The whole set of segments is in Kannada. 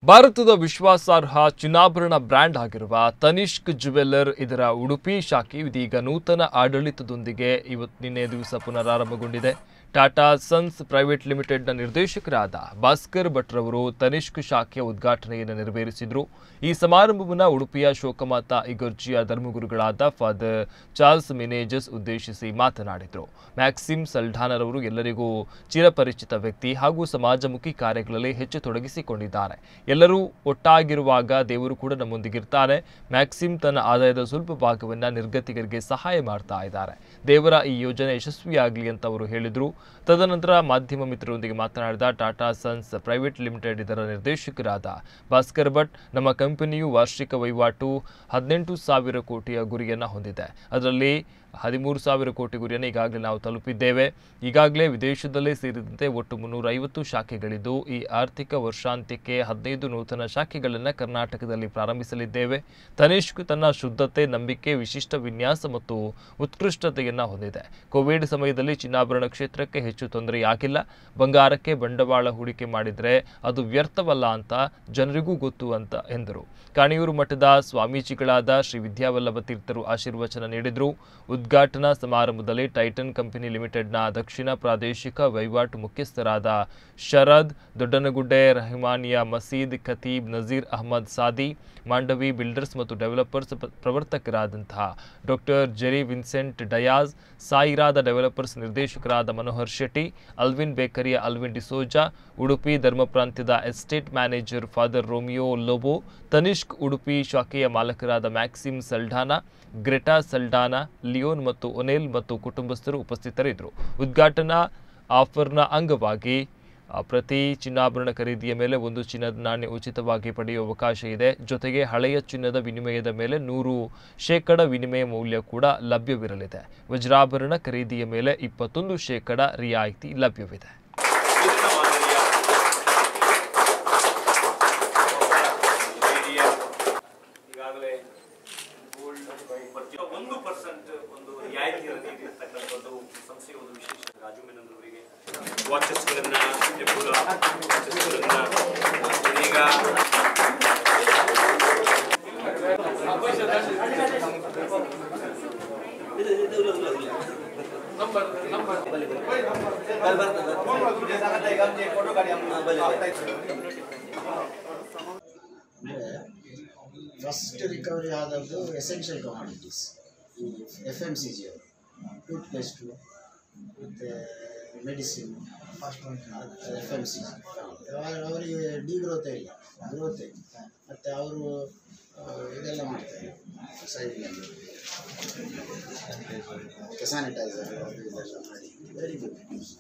ಭಾರತದ ವಿಶ್ವಾಸಾರ್ಹ ಚಿನ್ನಾಭರಣ ಬ್ರ್ಯಾಂಡ್ ಆಗಿರುವ ತನಿಷ್ಕ್ ಜುವೆಲ್ಲರ್ ಇದರ ಉಡುಪಿ ಶಾಖೆ ಇದೀಗ ನೂತನ ಆಡಳಿತದೊಂದಿಗೆ ಇವತ್ತು ನಿನ್ನೆ ದಿವಸ ಪುನರಾರಂಭಗೊಂಡಿದೆ ಟಾಟಾ ಸನ್ಸ್ ಪ್ರೈವೇಟ್ ಲಿಮಿಟೆಡ್ನ ನಿರ್ದೇಶಕರಾದ ಭಾಸ್ಕರ್ ಭಟ್ರವರು ತನಿಷ್ಕ್ ಶಾಖೆಯ ಉದ್ಘಾಟನೆಯನ್ನು ನೆರವೇರಿಸಿದರು ಈ ಸಮಾರಂಭವನ್ನು ಉಡುಪಿಯ ಶೋಕಮಾತಾ ಇಗರ್ಜಿಯ ಧರ್ಮಗುರುಗಳಾದ ಫಾದರ್ ಚಾರ್ಲ್ಸ್ ಮಿನೇಜಸ್ ಉದ್ದೇಶಿಸಿ ಮಾತನಾಡಿದರು ಮ್ಯಾಕ್ಸಿಮ್ ಸಲ್ಢಾನರವರು ಎಲ್ಲರಿಗೂ ಚಿರಪರಿಚಿತ ವ್ಯಕ್ತಿ ಹಾಗೂ ಸಮಾಜಮುಖಿ ಕಾರ್ಯಗಳಲ್ಲಿ ಹೆಚ್ಚು ತೊಡಗಿಸಿಕೊಂಡಿದ್ದಾರೆ ಎಲ್ಲರೂ ಒಟ್ಟಾಗಿರುವಾಗ ದೇವರು ಕೂಡ ನಮ್ಮೊಂದಿಗಿರ್ತಾನೆ ಮ್ಯಾಕ್ಸಿಮ್ ತನ್ನ ಆದಾಯದ ಸ್ವಲ್ಪ ಭಾಗವನ್ನು ನಿರ್ಗತಿಕರಿಗೆ ಸಹಾಯ ಮಾಡ್ತಾ ಇದ್ದಾರೆ ದೇವರ ಈ ಯೋಜನೆ ಯಶಸ್ವಿಯಾಗಲಿ ಅಂತ ಅವರು ಹೇಳಿದರು ತದನಂತರ ಮಾಧ್ಯಮ ಮಿತ್ರರೊಂದಿಗೆ ಮಾತನಾಡಿದ ಟಾಟಾ ಸನ್ಸ್ ಪ್ರೈವೇಟ್ ಲಿಮಿಟೆಡ್ ಇದರ ನಿರ್ದೇಶಕರಾದ ಭಾಸ್ಕರ್ ಭಟ್ ನಮ್ಮ ಕಂಪನಿಯು ವಾರ್ಷಿಕ ವಹಿವಾಟು ಹದಿನೆಂಟು ಸಾವಿರ ಕೋಟಿಯ ಗುರಿಯನ್ನು ಹೊಂದಿದೆ ಅದರಲ್ಲಿ ಹದಿಮೂರು ಸಾವಿರ ಕೋಟಿ ಗುರಿಯನ್ನು ಈಗಾಗಲೇ ನಾವು ತಲುಪಿದ್ದೇವೆ ಈಗಾಗಲೇ ವಿದೇಶದಲ್ಲೇ ಸೇರಿದಂತೆ ಒಟ್ಟು ಮುನ್ನೂರ ಐವತ್ತು ಶಾಖೆಗಳಿದ್ದು ಈ ಆರ್ಥಿಕ ವರ್ಷಾಂತ್ಯಕ್ಕೆ ಹದಿನೈದು ನೂತನ ಶಾಖೆಗಳನ್ನು ಕರ್ನಾಟಕದಲ್ಲಿ ಪ್ರಾರಂಭಿಸಲಿದ್ದೇವೆ ತನಿಷ್ಕ್ ತನ್ನ ಶುದ್ಧತೆ ನಂಬಿಕೆ ವಿಶಿಷ್ಟ ವಿನ್ಯಾಸ ಮತ್ತು ಉತ್ಕೃಷ್ಟತೆಯನ್ನು ಹೊಂದಿದೆ ಕೋವಿಡ್ ಸಮಯದಲ್ಲಿ ಚಿನ್ನಾಭರಣ ಕ್ಷೇತ್ರಕ್ಕೆ ಹೆಚ್ಚು ತೊಂದರೆಯಾಗಿಲ್ಲ ಬಂಗಾರಕ್ಕೆ ಬಂಡವಾಳ ಹೂಡಿಕೆ ಮಾಡಿದರೆ ಅದು ವ್ಯರ್ಥವಲ್ಲ ಅಂತ ಜನರಿಗೂ ಗೊತ್ತು ಅಂತ ಎಂದರು ಕಾಣಿಯೂರು ಮಠದ ಸ್ವಾಮೀಜಿಗಳಾದ ಶ್ರೀ ವಿದ್ಯಾವಲ್ಲಭ ತೀರ್ಥರು ಆಶೀರ್ವಚನ ನೀಡಿದರು ಉದ್ಘಾಟನಾ ಸಮಾರಂಭದಲ್ಲಿ ಟೈಟನ್ ಕಂಪನಿ ಲಿಮಿಟೆಡ್ನ ದಕ್ಷಿಣ ಪ್ರಾದೇಶಿಕ ವಹಿವಾಟು ಮುಖ್ಯಸ್ಥರಾದ ಶರದ್ ದೊಡ್ಡನಗುಡ್ಡೆ ರಹಮಾನಿಯಾ ಮಸೀದ್ ಖತೀಬ್ ನಜೀರ್ ಅಹಮದ್ ಸಾದಿ ಮಾಂಡವಿ ಬಿಲ್ಡರ್ಸ್ ಮತ್ತು ಡೆವಲಪರ್ಸ್ ಪ- ಪ್ರವರ್ತಕರಾದಂತಹ ಡಾಕ್ಟರ್ ಜೆರಿ ವಿನ್ಸೆಂಟ್ ಡಯಾಸ್ ಸಾಯಿರಾದ ಡೆವಲಪರ್ಸ್ ನಿರ್ದೇಶಕರಾದ ಮನೋಹರ್ ಶೆಟ್ಟಿ ಅಲ್ವಿನ್ ಬೇಕರಿಯ ಅಲ್ವಿನ್ ಡಿಸೋಜಾ ಉಡುಪಿ ಧರ್ಮ ಪ್ರಾಂತ್ಯದ estate manager father Romeo Lobo Tanishq Udupi ಶಾಖೆಯ ಮಾಲಕರಾದ ಮ್ಯಾಕ್ಸಿಮ್ ಸಲ್ಡಾನಾ ಗ್ರೆಟಾ ಸಲ್ಡಾನಾ ಲಿಯೋನ್ ಮತ್ತು ಒನೆಲ್ ಮತ್ತು ಕುಟುಂಬಸ್ಥರು ಉಪಸ್ಥಿತರಿದ್ದರು ಉದ್ಘಾಟನಾ ಆಫರ್ನ ಅಂಗವಾಗಿ ಆ, ಪ್ರತಿ ಚಿನ್ನಾಭರಣ ಖರೀದಿಯ ಮೇಲೆ ಒಂದು ಚಿನ್ನದ ನಾಣ್ಯ ಉಚಿತವಾಗಿ ಪಡೆಯುವ ಅವಕಾಶ ಇದೆ ಜೊತೆಗೆ ಹಳೆಯ ಚಿನ್ನದ ವಿನಿಮಯದ ಮೇಲೆ ನೂರು ಶೇಕಡ ವಿನಿಮಯ ಮೌಲ್ಯ ಕೂಡ ಲಭ್ಯವಿರಲಿದೆ ವಜ್ರಾಭರಣ ಖರೀದಿಯ ಮೇಲೆ ಇಪ್ಪತ್ತೊಂದು ಶೇಕಡ ರಿಯಾಯಿತಿ ಲಭ್ಯವಿದೆ ವಿಭಿನ್ನ ಮಾದರಿಯ ಏರಿಯಾ ಈಗಾಗಲೇ ಗೋಲ್ಡ್ ಪ್ರತಿ ಒಂದು ಪರ್ಸೆಂಟ್ ಒಂದು ರಿಯಾಯಿತಿಯನ್ನು ನೀಡಿರ್ತಕ್ಕಂಥದ್ದು ಸಂಸ್ಥೆಯ ಒಂದು ವಿಶೇಷ ರಾಜು ಮೆನನ್ ಅವರಿಗೆ ವಾಚಸ್ಗಳನ್ನ ಎಬ್ಬುಗ ವಾಚಸ್ಗಳನ್ನ ಈಗ ಫಸ್ಟ್ ರಿಕವರಿ ಆದದ್ದು ಎಸೆನ್ಷಿಯಲ್ ಕಮಾಡಿಟೀಸ್ ಈ ಎಫ್ ಎಮ್ ಸಿ ಜಿ ಅವರು ಟೂತ್ ಪೇಸ್ಟು ಮತ್ತು medicine F M C G ಅವರಿಗೆ ಡಿ ಗ್ರೋತೇ ಇಲ್ಲ ಗ್ರೋತೆ ಮತ್ತು ಅವರು ಇದೆಲ್ಲ ಮಾಡ್ತಾರೆ ಸೈಡ್ನಲ್ಲಿ ಸ್ಯಾನಿಟೈಸರ್ ಅದು ಇದೆಲ್ಲ ಮಾಡಿ ವೆರಿ ಗುಡ್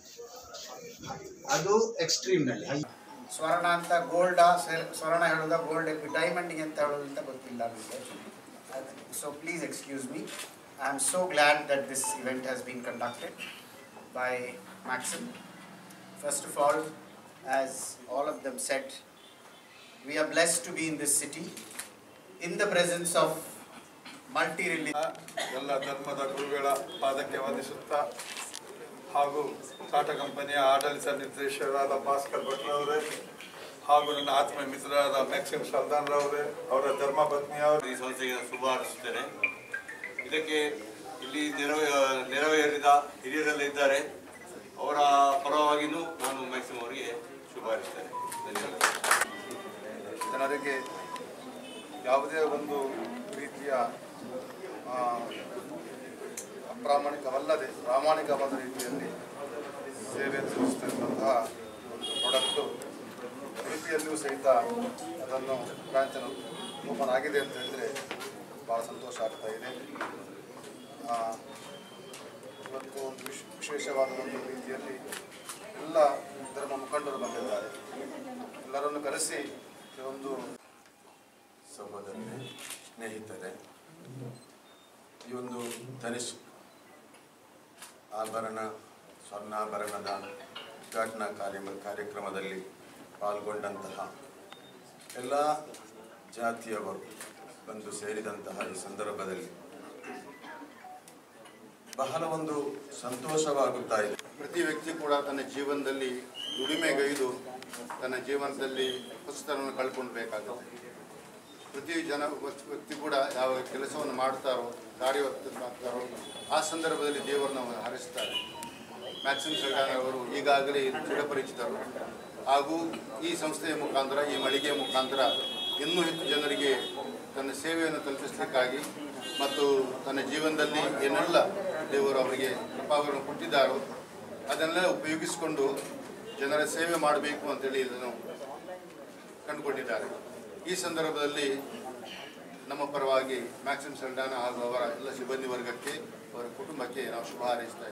ಅದು ಎಕ್ಸ್ಟ್ರೀಮ್ನಲ್ಲಿ ಹೈ ಸ್ವರ್ಣ ಅಂತ ಗೋಲ್ಡ ಸ್ವರ್ಣ ಹೇಳೋದ ಗೋಲ್ಡ್ ಡೈಮಂಡಿಗೆ ಅಂತ ಹೇಳೋದು ಅಂತ ಗೊತ್ತಿಲ್ಲ ನನಗೆ so please excuse me I am so glad that this event has been conducted by Maxim first of all as all of them said we are blessed to be in this city in the presence of multi ರಿಲಿ ಎಲ್ಲ ಧರ್ಮದ ಗುರುಗಳ ಪಾದಕ್ಕೆ ವಂದಿಸುತ್ತಾ ಹಾಗೂ ಟಾಟಾ ಕಂಪನಿಯ ಆಡಳಿತ ನಿರ್ದೇಶಕರಾದ ಭಾಸ್ಕರ್ ಭಟ್ರವರೇ ಹಾಗೂ ನನ್ನ ಆತ್ಮ ಮಿತ್ರರಾದ ಮ್ಯಾಕ್ಸಿಮ್ ಸರ್ದಾನ್ರವರೇ ಅವರ ಧರ್ಮ ಪತ್ನಿಯವರು ಈ ಸಂಸ್ಥೆಗೆ ಶುಭ ಹಾರೈಸುತ್ತೇನೆ ಇದಕ್ಕೆ ಇಲ್ಲಿ ನೆರವೇ ನೆರವೇರಿದ ಹಿರಿಯರೆಲ್ಲ ಇದ್ದಾರೆ ಅವರ ಪರವಾಗಿಯೂ ನಾನು ಮ್ಯಾಕ್ಸಿಮಮ್ ಅವರಿಗೆ ಶುಭ ಹಾರೈಸ್ತೇನೆ ಧನ್ಯವಾದ ಜನರಿಗೆ ಯಾವುದೇ ಒಂದು ರೀತಿಯ ಆ, ಅಪ್ರಾಮಾಣಿಕವಲ್ಲದೆ ಪ್ರಾಮಾಣಿಕವಾದ ರೀತಿಯಲ್ಲಿ ಸೇವೆ ಸಲ್ಲಿಸುತ್ತಿರುವಂತಹ ಒಂದು ಪ್ರಾಡಕ್ಟು ಉಡುಪಿಯಲ್ಲಿಯೂ ಸಹಿತ ಅದನ್ನು ಬ್ರಾಂಚನ್ನು ಓಪನ್ ಆಗಿದೆ ಅಂತ ಹೇಳಿದರೆ ಭಾಳ ಸಂತೋಷ ಆಗ್ತಾ ಇದೆ ಆ, ಇವತ್ತು ಒಂದು ವಿಶ್ ವಿಶೇಷವಾದ ಒಂದು ರೀತಿಯಲ್ಲಿ ಎಲ್ಲ ಧರ್ಮ ಮುಖಂಡರು ಬಂದಿದ್ದಾರೆ ಎಲ್ಲರನ್ನು ಕರೆಸಿ ಈ ಒಂದು ಸಹೋದರರೇ ಸ್ನೇಹಿತರೆ ಈ ಒಂದು ತನಿಷ್ ಆಭರಣ ಸ್ವರ್ಣಾಭರಣದ ಉದ್ಘಾಟನಾ ಕಾರ್ಯ ಕಾರ್ಯಕ್ರಮದಲ್ಲಿ ಪಾಲ್ಗೊಂಡಂತಹ ಎಲ್ಲ ಜಾತಿಯವರು ಬಂದು ಸೇರಿದಂತಹ ಈ ಸಂದರ್ಭದಲ್ಲಿ ಬಹಳ ಒಂದು ಸಂತೋಷವಾಗುತ್ತಾ ಇದೆ ಪ್ರತಿ ವ್ಯಕ್ತಿ ಕೂಡ ತನ್ನ ಜೀವನದಲ್ಲಿ ದುಡಿಮೆಗೈದು ತನ್ನ ಜೀವನದಲ್ಲಿ ಹೊಸತನವನ್ನು ಕಳ್ಕೊಳ್ಬೇಕಾಗುತ್ತೆ ಪ್ರತಿ ಜನ ವ್ಯಕ್ತಿ- ವ್ಯಕ್ತಿ ಕೂಡ ಯಾವ ಕೆಲಸವನ್ನು ಮಾಡ್ತಾರೋ ಕಾರ್ಯವಂತರಾಗ್ತಾರೋ ಆ ಸಂದರ್ಭದಲ್ಲಿ ದೇವರನ್ನು ಅವರು ಹರಿಸ್ತಾರೆ ಮ್ಯಾಕ್ಸಿಮ್ ಸಲ್ಡಾನ್ ಅವರು ಈಗಾಗಲೇ ಚಿರಪರಿಚಿತರು ಹಾಗೂ ಈ ಸಂಸ್ಥೆಯ ಮುಖಾಂತರ ಈ ಮಳಿಗೆಯ ಮುಖಾಂತರ ಇನ್ನೂ ಹೆಚ್ಚು ಜನರಿಗೆ ತನ್ನ ಸೇವೆಯನ್ನು ತಲುಪಿಸಲಿಕ್ಕಾಗಿ ಮತ್ತು ತನ್ನ ಜೀವನದಲ್ಲಿ ಏನೆಲ್ಲ ದೇವರು ಅವರಿಗೆ ಕೃಪಾವನ್ನು ಕೊಟ್ಟಿದ್ದಾರೋ ಅದನ್ನೆಲ್ಲ ಉಪಯೋಗಿಸಿಕೊಂಡು ಜನರ ಸೇವೆ ಮಾಡಬೇಕು ಅಂತೇಳಿ ಇದನ್ನು ಕಂಡುಕೊಂಡಿದ್ದಾರೆ ಈ ಸಂದರ್ಭದಲ್ಲಿ ನಮ್ಮ ಪರವಾಗಿ ಮ್ಯಾಕ್ಸಿಮ್ ಸಲ್ಡಾನ ಹಾಗೂ ಅವರ ಎಲ್ಲ ಸಿಬ್ಬಂದಿ ವರ್ಗಕ್ಕೆ ಅವರ ಕುಟುಂಬಕ್ಕೆ ನಾವು ಶುಭ ಹಾರೈಸ್ತಾ ಇದ್ದೇವೆ